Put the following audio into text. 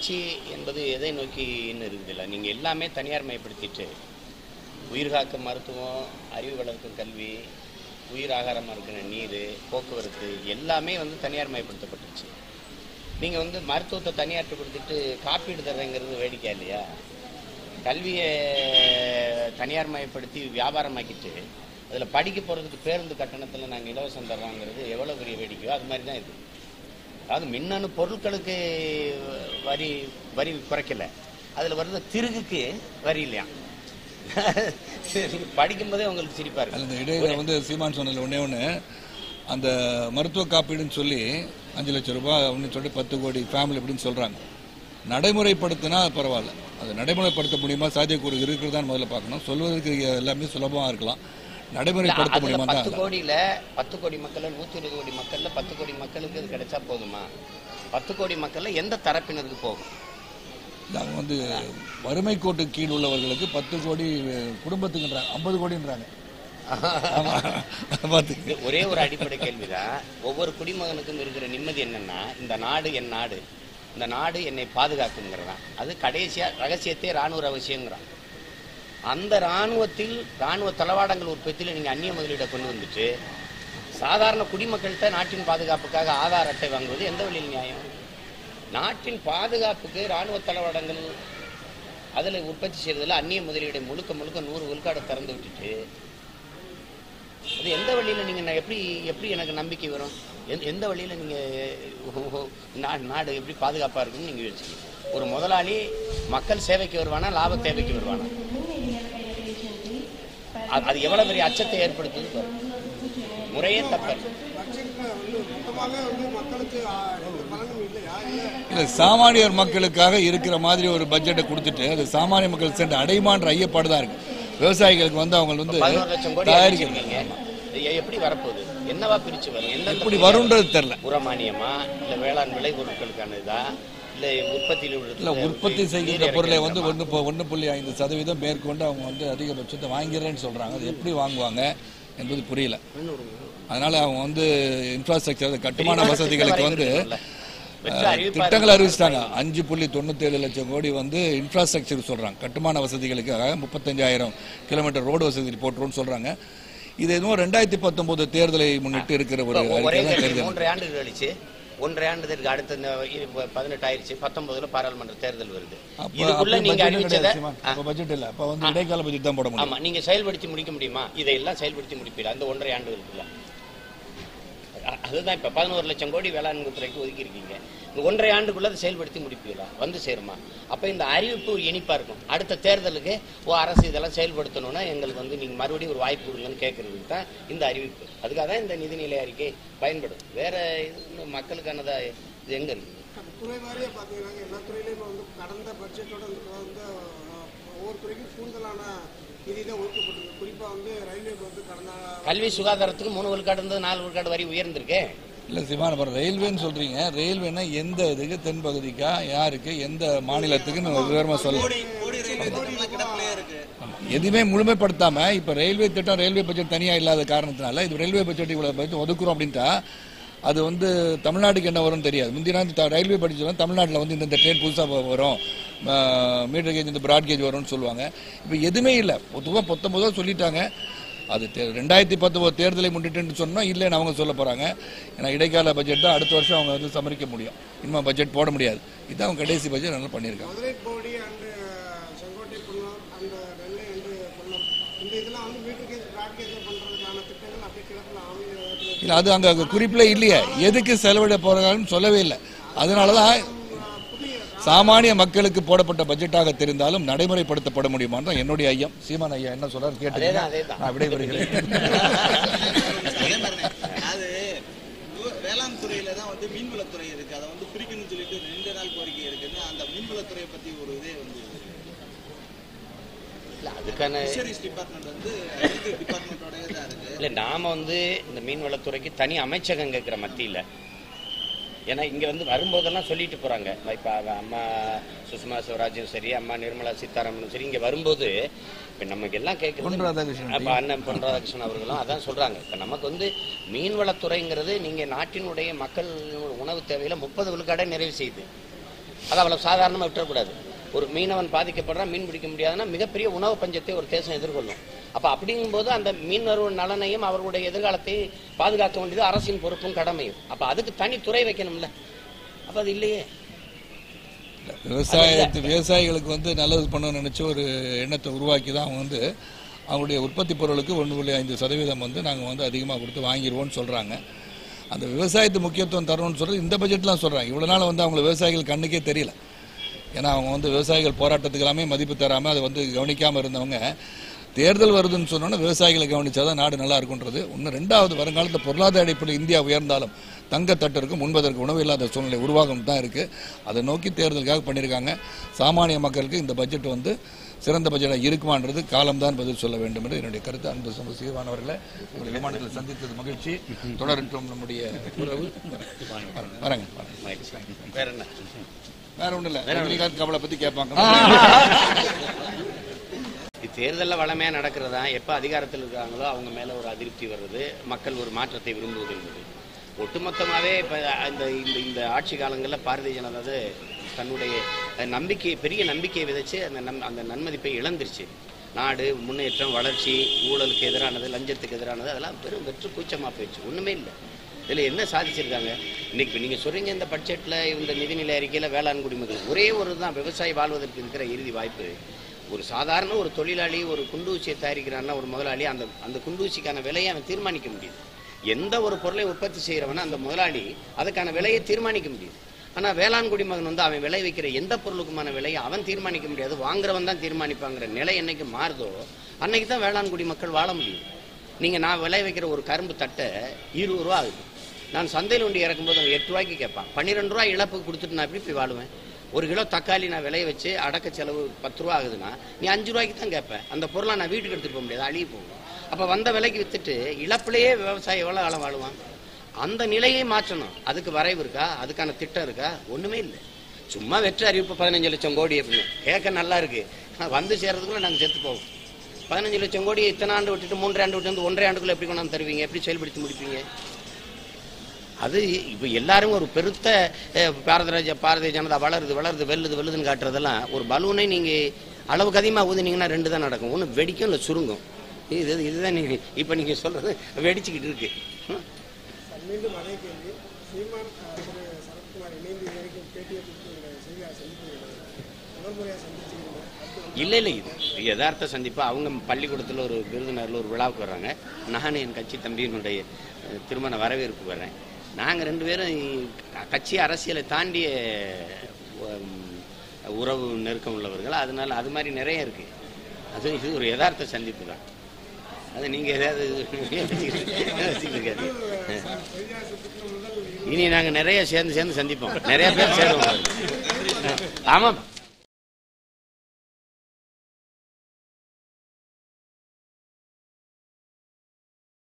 வளர்ச்சி என்பது எதை நோக்கின்னு இருக்குதுல்ல நீங்கள் எல்லாமே தனியார் மயப்படுத்திட்டு உயிர்காக்கும் மருத்துவம் அறிவு வளர்க்கும் கல்வி உயிர் ஆகாரமாக இருக்கிற நீர் போக்குவரத்து எல்லாமே வந்து தனியார் மயப்படுத்தப்பட்டுருச்சு நீங்கள் வந்து மருத்துவத்தை தனியார்ட்டு கொடுத்துட்டு காப்பீடு தர்றேங்கிறது வேடிக்கை இல்லையா கல்வியை தனியார் மயப்படுத்தி வியாபாரமாக்கிட்டு அதில் படிக்க போகிறதுக்கு பேருந்து கட்டணத்தில் நாங்கள் இலவசம் தர்றோங்கிறது எவ்வளோ பெரிய வேடிக்கையோ அது மாதிரி தான் இது அதாவது மின்னணு பொருட்களுக்கு வரி வரி குறைக்கல அதில் வர்ற திருகுக்கு வரி இல்லையா நீங்க படிக்கும்போதே உங்களுக்கு சிரிப்பா அதுல இந்த இருக்கு இடையில வந்து சீமான் சொன்னதுல ஒண்ணே ஒன்று அந்த மருத்துவ காப்பீடுன்னு சொல்லி அஞ்சு லட்சம் ரூபாய் அப்படின்னு சொல்லி பத்து கோடி ஃபேமிலி அப்படின்னு சொல்றாங்க நடைமுறைப்படுத்தினா பரவாயில்ல அது நடைமுறைப்படுத்த முடியுமா சாத்தியக்கூறு இருக்கிறதான்னு முதல்ல பார்க்கணும் சொல்வதற்கு எல்லாமே சுலபமா இருக்கலாம் நடைமுறைப்படுத்த அதுல முடியுமா பத்து தான் கோடியில பத்து கோடி மக்கள்ல நூத்தி இருபது கோடி மக்கள்ல பத்து கோடி மக்களுக்கு இது கிடைச்சா போதுமா பத்து கோடி மக்கள்ல எந்த தரப்பினருக்கு போகும் அவங்க வந்து வறுமை கோட்டு கீழ் உள்ளவர்களுக்கு பத்து கோடி குடும்பத்துக்குன்றாங்க ஐம்பது கோடின்றாங்க ஆமா பார்த்துங்க இது ஒரே ஒரு அடிப்படை கேள்விதான் ஒவ்வொரு குடிமகனுக்கும் இருக்கிற நிம்மதி என்னன்னா இந்த நாடு என் நாடு இந்த நாடு என்னை பாதுகாக்குங்கிறதான் அது கடைசியா ரகசியத்தை ராணுவ ரகசியங்கிறான் அந்த ராணுவத்தில் ராணுவ தளவாடங்கள் உற்பத்தியில் நீங்க அந்நிய முதலீடை கொண்டு வந்துட்டு சாதாரண குடிமக்கள்கிட்ட நாட்டின் பாதுகாப்புக்காக ஆதார் அட்டை வாங்குவது எந்த வழியில் நியாயம் நாட்டின் பாதுகாப்புக்கு ராணுவ தளவாடங்கள் அதில் உற்பத்தி செய்யறதுல அந்நிய முதலீடை முழுக்க முழுக்க நூறு விழுக்காடை திறந்து விட்டுட்டு அது எந்த வழியில நீங்க நான் எப்படி எப்படி எனக்கு நம்பிக்கை வரும் எந்த- எந்த வழியில நீங்க நா- நாடு எப்படி பாதுகாப்பா இருக்குன்னு நீங்க யோசிக்கணும் ஒரு முதலாளி மக்கள் சேவைக்கு வருவானா லாப தேவைக்கு வருவானா அது- அது எவ்வளவு பெரிய அச்சத்தை ஏற்படுத்துது பாருங்க. முறையே தப்பல் பட்ஜெட்ல வந்து மொத்தமாக வந்து மக்களுக்கு ஆ, எந்த பலனும் இல்லையா இல்லை இல்ல சாமானியர் மக்களுக்காக இருக்கிற மாதிரி ஒரு பட்ஜெட்டை கொடுத்துட்டு அது சாமானிய மக்கள் சென்று அடைமான்ற ஐயப்பாடு தான் இருக்கு விவசாயிகளுக்கு வந்து அவங்க வந்து பதினோரு லட்சம் கோடி தயாரிக்க அறிவிச்சிருக்கீங்க இது எப்படி வரப்போகுது என்னவா பிரிச்சு வரும் எந்தெந்த எப்படி பகுதியா வரும்ன்றது தெரியல உரமானியமா இல்ல வேளாண் விளை பொருட்களுக்கானதா இல்ல உற்பத்தியில் உள்ள இல்ல உற்பத்தி செய்கின்ற நீர் பொருளை வந்து இறக்குறதா? ஒன்று ஒன்று புள்ளி ஐந்து சதவீதம் மேற்கொண்டு அவங்க வந்து அதிகபட்சத்தை வாங்கிறேன்னு சொல்றாங்க அது எப்படி வாங்குவாங்க என்பது புரியல அதனால அவங்க வந்து இன்ஃப்ராஸ்ட்ரக்சர் கட்டுமான வசதிகளுக்கு வந்து வெற்று அஹ், அறிவிப்பா திட்டங்கள் இருக்கு. அறிவிச்சிட்டாங்க அஞ்சு புள்ளி தொண்ணூத்தேழு லட்சம் கோடி வந்து இன்ஃப்ராஸ்ட்ரக்சர் சொல்றாங்க கட்டுமான வசதிகளுக்காக முப்பத்தஞ்சாயிரம் கிலோமீட்டர் ரோடு வசதி போட்டுருன்னு சொல்றாங்க இது எதுவும் ரெண்டாயிரத்தி பத்தொன்பது தேர்தலை முன்னிட்டு இருக்கிற ஒரு இப்ப ஒரே அறிக்கை தான் தேர்தல் தெரியுது மூன்றரை ஆண்டுகள் கழிச்சு ஒன்றரை ஆண்டுக்கு அடுத்த இந்த இப்ப பதினெட்டு ஆயிருச்சு பத்தொன்பதுல பாராளுமன்ற தேர்தல் வருது அப்ப இதுக்குள்ள அப்ப நீங்க budget அறிவிச்சத கிடையாது சீமான். அப்ப பட்ஜெட் இல்ல அப்ப வந்து இடைக்கால பட்ஜெட் தான் போட முடியும் ஆமா நீங்க செயல்படுத்தி முடிக்க முடியுமா இதையெல்லாம் செயல்படுத்தி முடிப்பீங்க அந்த ஒன்றரை ஆண்டுகளுக்குள்ள அ- அதுதான் இப்ப பதினோரு லட்சம் கோடி வேளாண் துறைக்கு ஒதுக்கி இருக்கீங்க இந்த ஒன்றரை ஆண்டுக்குள்ள அதை செயல்படுத்தி முடிப்பீங்களா வந்து சேருமா அப்ப இந்த அறிவிப்பு ஒரு இனிப்பா இருக்கும் அடுத்த தேர்தலுக்கு ஓ அரசு இதெல்லாம் செயல்படுத்தணும்னா எங்களுக்கு வந்து நீங்க மறுபடியும் ஒரு வாய்ப்பு கொடுங்கன்னு கேட்கறதுக்கு தான் இந்த அறிவிப்பு அதுக்காக தான் இந்த நிதிநிலை அறிக்கை பயன்படும் வேற இது மக்களுக்கானதா இது எங்க இருக்கு துறை வாரியா பார்த்தீங்கன்னா எல்லா துறையிலையும் வந்து கடந்த பட்ஜெட்டோட வந்து வந்து, அஹ், ஒவ்வொரு துறைக்கும் கூடுதலான நிதி தான் ஒதுக்கப்பட்டிருக்கு குறிப்பா வந்து ரயில்வேக்கு வந்து கடந்த கல்வி சுகாதாரத்துக்கு மூணு விழுக்காடு இருந்தது நாலு விழுக்காடு வரி உயர்ந்திருக்கே இல்ல சிவான் அப்புறம் ரயில்வேன்னு சொல்றீங்க ரயில்வேனா எந்த இதுக்கு தென் பகுதிக்கா யாருக்கு எந்த மாநிலத்துக்குன்னு விவரமா சொல்ல ஆமா. எதுவுமே முழுமைப்படுத்தாம இப்ப ரயில்வே திட்டம் ரயில்வே பட்ஜெட் தனியா இல்லாத காரணத்தினால இது ரயில்வே பட்ஜெட் இவ்வளவு பட்ஜெட் ஒதுக்குறோம் அப்படின்ட்டா அது வந்து தமிழ்நாட்டுக்கு என்ன வரும்னு தெரியாது முந்தினா த- ரயில்வே பட்ஜெட் தமிழ்நாட்டில் வந்து இந்த ட்ரெயின் புதுசாக வரும் மீட்டர் கேஜ் இந்த பிராட் கேஜ் வரும்னு சொல்லுவாங்க இப்போ எதுவுமே இல்லை பொதுவாக பத்தொன்பதோ சொல்லிட்டாங்க அது தே- ரெண்டாயிரத்தி பத்தொன்பது தேர்தலை முன்னிட்டுன்னு சொன்னால் இல்லைன்னு அவங்க சொல்ல போகிறாங்க ஏன்னா இடைக்கால பட்ஜெட் தான் அடுத்த வருஷம் அவங்க வந்து சமரிக்க முடியும் இனிமேல் பட்ஜெட் போட முடியாது இதுதான் அவங்க கடைசி பட்ஜெட் நல்லா பண்ணியிருக்காங்க மதுரை போடி அண்டு செங்கோட்டை குன்னம் அந்த நெல்லை அண்டு குன்னம் இந்த இதெல்லாம் வந்து மீட்டர் கேஜ் பிராட் கேஜ் பண்றதுக்கான திட்டங்கள் அப்படியே கிழக்குல ஆமியில் இல்லை அது அங்கே குறிப்பில் இல்லையே எதுக்கு செலவிட போகிறாங்கன்னு சொல்லவே இல்லை அதனால தான் சாமானிய மக்களுக்கு போடப்பட்ட பட்ஜெட்டாக தெரிந்தாலும் நடைமுறைப்படுத்தப்பட முடியுமான்னு தான் என்னுடைய ஐயம் சீமான் ஐயா என்ன சொல்றாரு கேட்டு அதேதான், அதேதான். நான் விடைபெறுகிறேன் அதே மாதிரிண்ணே. அது வே- வேளாண் துறையில தான் வந்து மீன்வளத்துறை இருக்கு அதை வந்து பிரிக்கணும்னு சொல்லிட்டு ரெண்டு நாள் கோரிக்கை இருக்குன்னு அந்த மீன்வளத்துறையை பத்தி ஒரு இதே வந்து இல்ல அதுக்கான ஃபிஷரிஸ் டிபார்ட்மெண்ட் வந்து ஹெல்த் டிபார்ட்மெண்ட்டோடய தான் இருக்கு இல்ல நாம வந்து இந்த மீன்வளத்துறைக்கு தனி அமைச்சகம் கேட்கிற மத்தியில ஏன்னா இங்க வந்து வரும்போதெல்லாம் சொல்லிட்டு போறாங்க இப்ப அவ- அம்மா சுஷ்மா சிவராஜும் சரி அம்மா நிர்மலா சீதாராமனும் சரி இங்க வரும்போது இப்ப நமக்கு எல்லாம் பொன் கேட்கறது ராதாகிருஷ்ணன் அப்ப அண்ணன் பொன் ராதாகிருஷ்ணன் அவர்களும் அதான் சொல்றாங்க இப்ப நமக்கு வந்து மீன்வளத்துறைங்கிறது நீங்க நாட்டினுடைய மக்கள் உணவு தேவையில முப்பது விழுக்காடை நிறைவு செய்யுது அதை அவ்வளோ சாதாரணமாக விட்டுறக்கூடாது ஒரு மீனவன் பாதிக்கப்படுறான் மீன் பிடிக்க முடியாதுன்னா மிகப்பெரிய உணவு பஞ்சத்தை ஒரு தேசம் எதிர்கொள்ளும் அப்போ அப்படிங்கும்போது அந்த மீனவர் நலனையும் அவர்களுடைய எதிர்காலத்தை பாதுகாக்க வேண்டியது அரசின் பொறுப்பும் கடமையும் அப்போ அதுக்கு தனி துறை வைக்கணும்ல அப்போ அது இல்லையே விவசாயத்து விவசாயிகளுக்கு வந்து நல்லது பண்ணணும்னு நினச்ச ஒரு எண்ணத்தை உருவாக்கி தான் அவங்க வந்து அவங்களுடைய உற்பத்தி பொருளுக்கு ஒன்று புள்ளி ஐந்து சதவீதம் வந்து நாங்கள் வந்து அதிகமாக கொடுத்து வாங்கிடுவோம்னு சொல்கிறாங்க அந்த விவசாயத்து முக்கியத்துவம் தரணும்னு சொல்கிறது இந்த பட்ஜெட்லாம் சொல்கிறாங்க இவ்வளோ நாள் வந்து அவங்களுக்கு விவசாயிகள் கண்ணுக்கே தெரியல ஏன்னா அவங்க வந்து விவசாயிகள் போராட்டத்துக்கு எல்லாமே மதிப்பு தராமல் அதை வந்து கவனிக்காமல் இருந்தவங்க தேர்தல் வருதுன்னு சொன்னோன்னா விவசாயிகளை கவனிச்சாதான் நாடு நல்லா இருக்குன்றது இன்னும் ரெண்டாவது வருங்காலத்தில் பொருளாதார அடிப்படையில் இந்தியா உயர்ந்தாலும் தங்கத்தட்டு இருக்கும் உண்பதற்கு உணவு இல்லாத சூழ்நிலை உருவாகும் தான் இருக்குது அதை நோக்கி தேர்தலுக்காக பண்ணியிருக்காங்க சாமானிய மக்களுக்கு இந்த பட்ஜெட் வந்து சிறந்த பட்ஜெட்டாக இருக்குமான்றது காலம்தான் பதில் சொல்ல வேண்டும் என்று என்னுடைய கருத்து அன்பு சம சீவானவர்களை உங்களை விமானத்தில் சந்தித்தது மகிழ்ச்சி தொடரட்டும் நம்முடைய உறவு வரேங்க வரேங்க மகிழ்ச்சி. வேற என்ன வேற ஒன்றும் இல்லை ரஜினிகாந்த் கமலை பற்றி கேட்பாங்க தேர்தலில் வளமையாக நடக்கிறதா எப்போ அதிகாரத்தில் இருக்காங்களோ அவங்க மேலே ஒரு அதிருப்தி வர்றது மக்கள் ஒரு மாற்றத்தை விரும்புவது என்பது ஒட்டுமொத்தமாகவே இப்போ இந்த இந்த இந்த ஆட்சி காலங்களில் பாரதிய ஜனதா தன்னுடைய நம்பிக்கை பெரிய நம்பிக்கையை விதைச்சு அந்த நம் அந்த நன்மதிப்பை இழந்துருச்சு நாடு முன்னேற்றம் வளர்ச்சி ஊழலுக்கு எதிரானது லஞ்சத்துக்கு எதிரானது அதெல்லாம் பெரும் வெற்று கூச்சமாக போயிடுச்சு ஒன்றுமே இல்லை இதில் என்ன சாதிச்சிருக்காங்க இன்னைக்கு நீங்கள் சொல்றீங்க இந்த பட்ஜெட்டில் இந்த நிதிநிலை அறிக்கையில் வேளாண் குடிமக்கள் ஒரே ஒரு தான் விவசாயி வாழ்வதற்கு இருக்கிற இறுதி வாய்ப்பு ஒரு சாதாரண ஒரு தொழிலாளி ஒரு குண்டூசியை தயாரிக்கிறான்னா ஒரு முதலாளி அந்த அந்த குண்டூசிக்கான விலையை அவன் தீர்மானிக்க முடியுது எந்த ஒரு பொருளை உற்பத்தி செய்கிறவன அந்த முதலாளி அதுக்கான விலையை தீர்மானிக்க முடியுது ஆனால் வேளாண் குடிமகன் வந்து அவன் விளை வைக்கிற எந்த பொருளுக்குமான விலையை அவன் தீர்மானிக்க முடியாது வாங்குறவன் தான் தீர்மானிப்பாங்கிற நிலை என்னைக்கு மாறுதோ அன்னைக்கு தான் வேளாண் குடிமக்கள் வாழ முடியும் நீங்கள் நான் விளை வைக்கிற ஒரு கரும்பு தட்டை இருபது ரூபா ஆகுது நான் சந்தையில் ஒண்டி இறக்கும்போது அவன் எட்டு ரூபாய்க்கு கேட்பான் பன்னிரெண்டு ரூபாய் இழப்புக்கு கொடுத்துட்டு நான் எப்படி போய் வாழுவேன் ஒரு கிலோ தக்காளி நான் விளைய வச்சு அடக்க செலவு பத்து ரூபா ஆகுதுன்னா நீ அஞ்சு ரூபாய்க்கு தான் கேட்பேன் அந்த பொருளை நான் வீட்டுக்கு எடுத்துட்டு போக முடியாது அழிய போகும் அப்போ வந்த விலைக்கு வித்துட்டு இழப்பிலேயே விவசாயி எவ்வளோ காலம் வாழுவான் அந்த நிலையை மாற்றணும் அதுக்கு வரைவு இருக்கா அதுக்கான திட்டம் இருக்கா ஒண்ணுமே இல்லை சும்மா வெற்றி அறிவிப்பு பதினஞ்சு லட்சம் கோடி அப்படின்னு கேட்க நல்லா இருக்கு ஆனா வந்து சேர்றதுக்குள்ள நாங்கள் செத்து போவோம் பதினஞ்சு லட்சம் கோடி இத்தனை ஆண்டு விட்டுட்டு மூன்றரை ஆண்டு விட்டு வந்து ஒன்றரை ஆண்டுக்குள்ள எப்படி கொண்டாந்து தருவீங்க எப்படி செயல்படுத்தி முடிப்பீங்க அது இப்போ எல்லாரும் ஒரு பெருத்த அஹ், பாரதிய பாரதிய ஜனதா வளருது வளருது வெல்லுது வெல்லுதுன்னு காட்டுறதெல்லாம் ஒரு பலூனை நீங்கள் அளவுக்கு அதிகமாக ஊதுனீங்கன்னா ரெண்டு தான் நடக்கும் ஒன்று வெடிக்கும் இல்லை சுருங்கும் இது இதுதான் நீங்கள் இப்போ நீங்கள் சொல்கிறது வெடிச்சுக்கிட்டு இருக்கு ம். மீண்டும் அதே கேள்வி சீமான் அஹ், திரு சரத்குமார் இணைந்து இது வரைக்கும் பேட்டியை கொடுத்து உங்களை செய்தியாக சந்திப்பு முதல் முறையாக சந்திச்சிருக்கீங்க அடுத்து இல்லை இல்லை இது யதார்த்த சந்திப்பு அவங்க பள்ளிக்கூடத்தில் ஒரு விருதுநரில் ஒரு விழாவுக்கு வர்றாங்க நானும் என் கட்சி தம்பியினுடைய அஹ், திருமண வரவேற்பு வர்றேன் நாங்கள் ரெண்டு பேரும் இ- கட்சி அரசியலை தாண்டிய உம், உறவு நெருக்கம் உள்ளவர்கள் அதனால அது மாதிரி நிறைய இருக்கு அது இது ஒரு யதார்த்த சந்திப்பு தான் அது நீங்கள் ஏதாவது வச்சுக்கிட்டு இனி நாங்கள் நிறைய சேர்ந்து சேர்ந்து சந்திப்போம் நிறைய பேர் சேருவோம் ஆமாம்